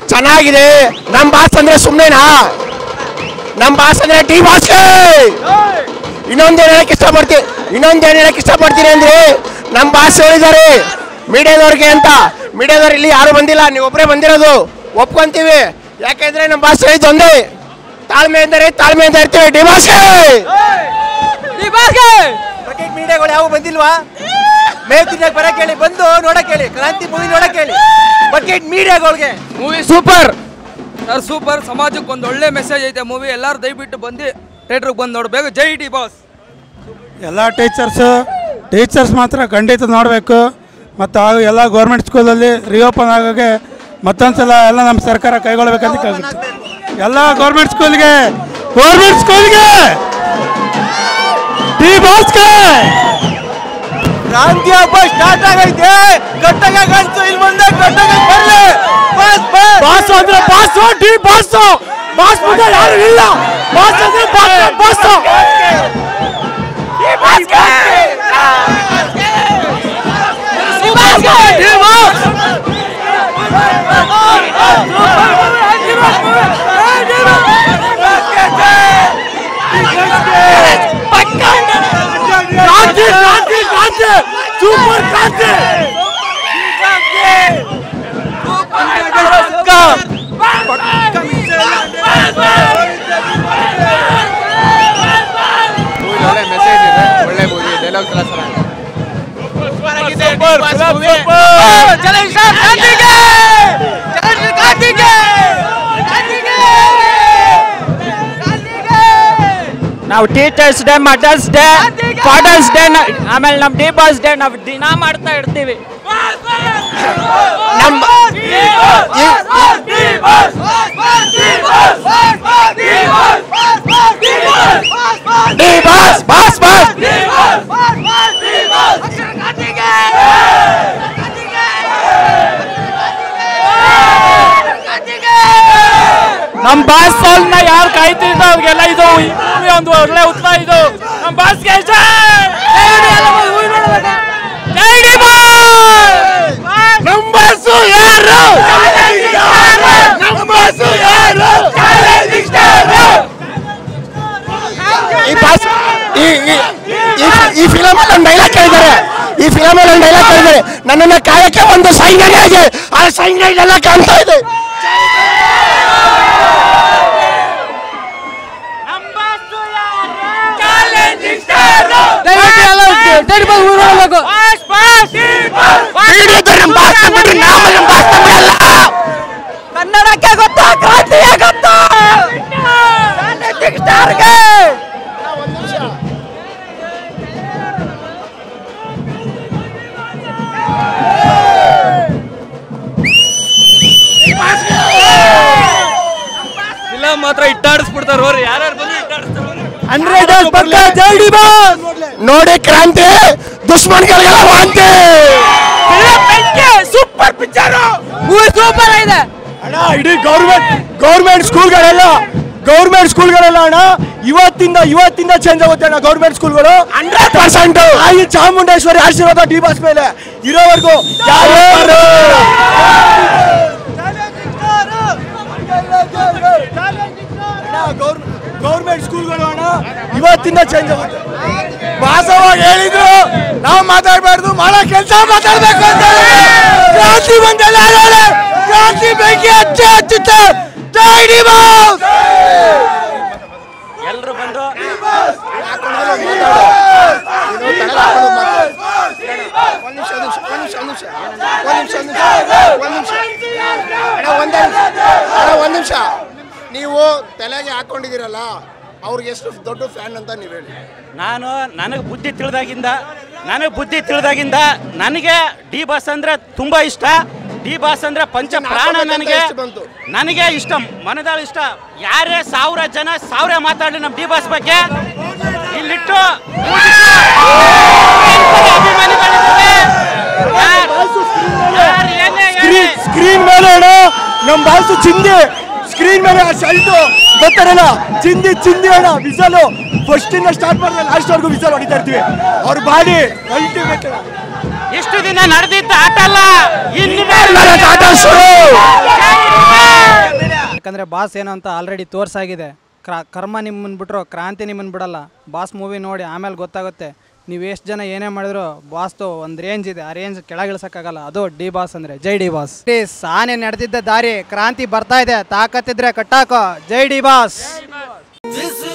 ಚೆನ್ನಾಗಿದೆ ನಮ್ಮ ಬಾಸ್ ಅಂದ್ರೆ ಸುಮ್ಮನೆನಾ ನಮ್ಮ ಬಾಸ್ ಅಂದ್ರೆ ಟಿ ಬಾಸ್ಗೆ ಇನ್ನೊಂದು ಏನು ಹೇಳಕ್ ಇಷ್ಟಪಡ್ತೀನಿ ಇನ್ನೊಂದು ಏನು ಹೇಳಕ್ ಇಷ್ಟಪಡ್ತೀನಿ ಅಂದ್ರೆ ನಮ್ಮ ಬಾಸ್ ಹೇಳಿದ್ದಾರೆ ಮೀಡಿಯಾದವ್ರಿಗೆ ಅಂತ ಮೀಡಿಯಾದವ್ರು ಇಲ್ಲಿ ಯಾರು ಬಂದಿಲ್ಲ ನೀವು ಒಬ್ಬರೇ ಬಂದಿರೋದು ಒಪ್ಕೊಂತೀವಿ ಯಾಕೆಂದ್ರೆ ನಮ್ಮ ಬಾಸ್ ಹೇಳಿದ್ದು ಒಂದೇ ತಾಳ್ಮೆ ಎಂದರೆ ತಾಳ್ಮೆಯಿಂದ ಇರ್ತೀವಿ ಡಿ ಬಾಸ್ಗೆ ಕ್ರಿಕೆಟ್ ಮೀಡಿಯಾಗಳು ಯಾವ ಬಂದಿಲ್ವಾ ಮೇವ್ ತಿನ್ನಕ್ ಬರಕ್ ಹೇಳಿ ಬಂದು ನೋಡಕ್ ಹೇಳಿ ಕ್ರಾಂತಿ ಮೂವಿ ನೋಡಕ್ ಹೇಳಿ ಬಕೆಟ್ ಮೀಡಿಯಾಗಳಿಗೆ ಮೂವಿ ಸೂಪರ್ ಸರ್ ಸೂಪರ್ ಸಮಾಜಕ್ಕೆ ಒಂದು ಒಳ್ಳೆ ಮೆಸೇಜ್ ಐತೆ ಮೂವಿ ಎಲ್ಲರೂ ದಯವಿಟ್ಟು ಬಂದು ಥಿಯೇಟ್ರಿಗೆ ಬಂದು ನೋಡಬೇಕು ಜೈ ಡಿ ಬಾಸ್ ಎಲ್ಲ ಟೀಚರ್ಸು ಟೀಚರ್ಸ್ ಮಾತ್ರ ಖಂಡಿತ ನೋಡಬೇಕು ಮತ್ತು ಹಾಗೂ ಎಲ್ಲ ಗೌರ್ಮೆಂಟ್ ಸ್ಕೂಲಲ್ಲಿ ರಿಓಪನ್ ಆಗೋಗೆ ಮತ್ತೊಂದು ಸಲ ಎಲ್ಲ ನಮ್ಮ ಸರ್ಕಾರ ಕೈಗೊಳ್ಬೇಕಂತ ಕೇಳ್ತೀನಿ ಎಲ್ಲ ಗೌರ್ಮೆಂಟ್ ಸ್ಕೂಲ್ಗೆ ಗೌರ್ಮೆಂಟ್ ಸ್ಕೂಲ್ಗೆ ಟಿ ಬಾಸ್ಗೆ ಕ್ರಾಂತಿ ಹಬ್ಬ ಸ್ಟಾರ್ಟ್ ಆಗೈತೆ ಕಟ್ಟಗ ಕಾಣಿಸ್ತು ಇಲ್ಲಿ ಮುಂದೆ ಕಟ್ಟಗ ಬರ್ಲಿ ಬಾಸ್ ಬಾಸ್ ಬಾಸ್ ಅಂದ್ರೆ ಬಾಸ್ ಡಿ ಬಾಸ್ ಬಾಸ್ ಮುಂದೆ ಯಾರು ಇಲ್ಲ ಬಾಸ್ ಅಂದ್ರೆ ಬಾಸ್ ಬಾಸ್ ಕ್ರಾಂತಿ ಕ್ರಾಂತಿ ಕ್ರಾಂತಿ ಸೂಪರ್ ಕ್ರಾಂತಿ ಒಳ್ಳೆ ಮೆಸೇಜ್ ಇದೆ ಒಳ್ಳೆ ಮೂವಿ ಡೈಲಾಗ್ಸ್ ಎಲ್ಲ ಚೆನ್ನಾಗಿದೆ ನಾವು teachers day mothers day fathers day ಆಮೇಲೆ ನಮ್ಮ ಡಿ ಬಾಸ್ ಡೇ ನಾವು ದಿನ ಮಾಡ್ತಾ ಇರ್ತೀವಿ ನಮ್ಮ ಡಿ ಬಾಸ್ ಬಾಸ್ ಬಾಸ್ ನಮ್ಮ ಬಾಸ್ ನ ಯಾರು ಕಾಯ್ತಿದ್ದ ಅವ್ರಿಗೆಲ್ಲ ಇದು ಈ movie ಒಂದು ಒಳ್ಳೆ ಉತ್ಸವ ಇದು ನಮ್ಮ ಬಾಸ್ಗೆ ಜೈ ಜೈ ಡಿ ಬಾಸ್ ನಂಬರ್ಸು ಯಾರು ನಂಬರ್ಸು ಯಾರು ಈ ಬಾಸ್ ಈ ಈ- ಈ- ಈ ಫಿಲಮ್ ಅಲ್ಲಿ ಒಂದು ಡೈಲಾಗ್ ಕೇಳಿದ್ದಾರೆ ಈ ಫಿಲಮ್ ಅಲ್ಲಿ ಒಂದು ಡೈಲಾಗ್ ಕೇಳಿದ್ದಾರೆ ನನ್ನನ್ನ ಕಾಯಕ್ಕೆ ಒಂದು ಸೈನ್ಯನೇ ಇದೆ ಆ ಸೈನ್ಯ ಎಲ್ಲ ಕಾಣ್ತಾ ಇದೆ ಹಿಡಿಯೋದು ನಮ್ಮ ಬಾಸ್ ಬಿಡ್ರಿ ನಾವು ನಮ್ಮ ಬಾಸ್ ಬಿಡಲ್ಲ ಕನ್ನಡಕ್ಕೆ ಗೊತ್ತಾ ಕ್ರಾಂತಿಗೆ ಗೊತ್ತಾ ಸ್ಟಾರ್ಗೆ ಫಿಲಮ್ ಮಾತ್ರ ಇಟ್ಟಾಡಿಸ್ಬಿಡ್ತಾರೆ ಅವ್ರು ಯಾರ್ಯಾರು ಬಂದು ಇಟ್ಟಾಡಿಸ್ತಾರೆ ಹಂಡ್ರೆಡ್ ಪಕ್ಕ ಜೈ ಡಿ ಬಾಸ್ ನೋಡಿ ಕ್ರಾಂತಿ ದುಶ್ಮನ್ಗಳಿಗೆಲ್ಲ ವಾಂತಿ ಸೂಪರ್ ಪಿಕ್ಚರ್ ಸೂಪರ್ ಇದೆ ಅಣ್ಣ ಇಡೀ ಗೌರ್ಮೆಂಟ್ ಗೌರ್ಮೆಂಟ್ ಸ್ಕೂಲ್ಗಳೆಲ್ಲ ಗೌರ್ಮೆಂಟ್ ಸ್ಕೂಲ್ಗಳೆಲ್ಲ ಅಣ್ಣ ಇವತ್ತಿಂದ ಇವತ್ತಿಂದ ಚೇಂಜ್ ಆಗುತ್ತೆ ಅಣ್ಣ ಗೌರ್ಮೆಂಟ್ ಸ್ಕೂಲ್ಗಳು ಹಂಡ್ರೆಡ್ ಪರ್ಸೆಂಟ್ ಈ ಚಾಮುಂಡೇಶ್ವರಿ ಆಶೀರ್ವಾದ ಡಿ ಬಾಸ್ ಮೇಲೆ ಇರೋವರೆಗೂ ಗೌರ್ಮೆಂಟ್ ಸ್ಕೂಲ್ಗಳು ಅಣ್ಣ ಇವತ್ತಿಂದ ಚೇಂಜ್ ಆಗುತ್ತೆ ವಾಸವಾಗಿ ಹೇಳಿದ್ರು ನಾವು ಮಾತಾಡಬಾರ್ದು ಮಾಡೋ ಕೆಲಸ ಮಾತಾಡ್ಬೇಕು ಅಂತ ಕ್ರಾಂತಿ ಬಂದೆಲ್ಲ ಹೇಳಿ ಕ್ರಾಂತಿ ಬೆಂಕಿ ಹಚ್ಚ ಹಚ್ಚುತ್ತೆ ಜೈ ಡಿ ಬಾಸ್ ಎಲ್ಲರೂ ಬಂದು ಒಂದು ನಿಮಿಷ ನೀವು ತಲೆಗೆ ಹಾಕೊಂಡಿದ್ದೀರಲ್ಲ ಅವ್ರಿಗೆ ಎಷ್ಟು ದೊಡ್ಡ ಫ್ಯಾನ್ ಅಂತ ನೀವು ಹೇಳಿ ನಾನು ನನಗೆ ಬುದ್ಧಿ ತಿಳಿದಾಗಿಂದ ನನಗೆ ಬುದ್ಧಿ ತಿಳಿದಾಗಿಂದ ನನಗೆ ಡಿ ಬಾಸ್ ಅಂದ್ರೆ ತುಂಬಾ ಇಷ್ಟ ಡಿ ಬಾಸ್ ಅಂದ್ರೆ ಪಂಚ ಪ್ರಾಣ ನನಗೆ ಎಷ್ಟು ಬಂತು? ನನಗೆ ಇಷ್ಟ ಮನದಾಳ ಇಷ್ಟ ಯಾರೇ ಸಾವಿರ ಜನ ಸಾವಿರ ಮಾತಾಡಲಿ ನಮ್ಮ ಡಿ ಬಾಸ್ ಬಗ್ಗೆ ಇಲ್ಲಿಟ್ಟು ಅಭಿಮಾನಿಗಳಿದ್ದಾರೆ. ಯಾರ್- ಯಾರ್ ಏನೇ ಹೇಳಿ. ಸ್ಕ್ರೀನ್ ಸ್ಕ್ರೀನ್ ಮೇಲೆ ಅಣ್ಣ ನಮ್ಮ ಬಾಸು ಚಿಂದಿ ಸ್ಕ್ರೀನ್ ಮೇಲೆ ಆ ಶಲ್ಟು ಗೊತ್ತಾರಲ್ಲ ಚಿಂದಿ ಚಿಂದಿ ಅಣ್ಣ ವಿಸಲು ಫಸ್ಟ್ ಇಂದ ಸ್ಟಾರ್ಟ್ ಮಾಡಿದ್ರೆ ಲಾಸ್ಟ್ ವರ್ಗು ವಿಸಲ್ ಹೊಡಿತಾ ಇರ್ತೀವಿ ಅವ್ರ ಬಾಡಿ ಅಲ್ಟಿಮೇಟ್ ಇಷ್ಟು ದಿನ ನಡೆದಿದ್ದ ಆಟ ಅಲ್ಲ ಇನ್ನು ಆಟ ಶುರು ಜೈ ಡಿ ಬಾಸ್! ಯಾಕಂದರೆ ಬಾಸ್ ಏನು ಅಂತ ಆಲ್ರೆಡಿ ತೋರ್ಸಾಗಿದೆ ಕ್ರಾ ಕರ್ಮ ನಿಮ್ಮನ್ನು ಬಿಟ್ರು ಕ್ರಾಂತಿ ನಿಮ್ಮನ್ನು ಬಿಡಲ್ಲ ಬಾಸ್ ಮೂವಿ ನೋಡಿ ಆಮೇಲೆ ಗೊತ್ತಾಗುತ್ತೆ ನೀವು ಎಷ್ಟು ಜನ ಏನೇ ಮಾಡಿದ್ರು ಬಾಸ್ದು ಒಂದು ರೇಂಜ್ ಇದೆ ಆ ರೇಂಜ್ ಕೆಳಗಿಳಿಸೋಕ್ಕಾಗಲ್ಲ ಅದು ಡಿ ಬಾಸ್ ಅಂದರೆ ಜೈ ಡಿ ಬಾಸ್ ಪ್ಲೀಸ್ ಆನೆ ನಡೆದಿದ್ದ ದಾರಿ ಕ್ರಾಂತಿ ಬರ್ತಾ ಇದೆ ತಾಕತ್ತಿದ್ರೆ ಕಟ್ಟಾಕೋ ಜೈ ಡಿ ಬಾಸ್ This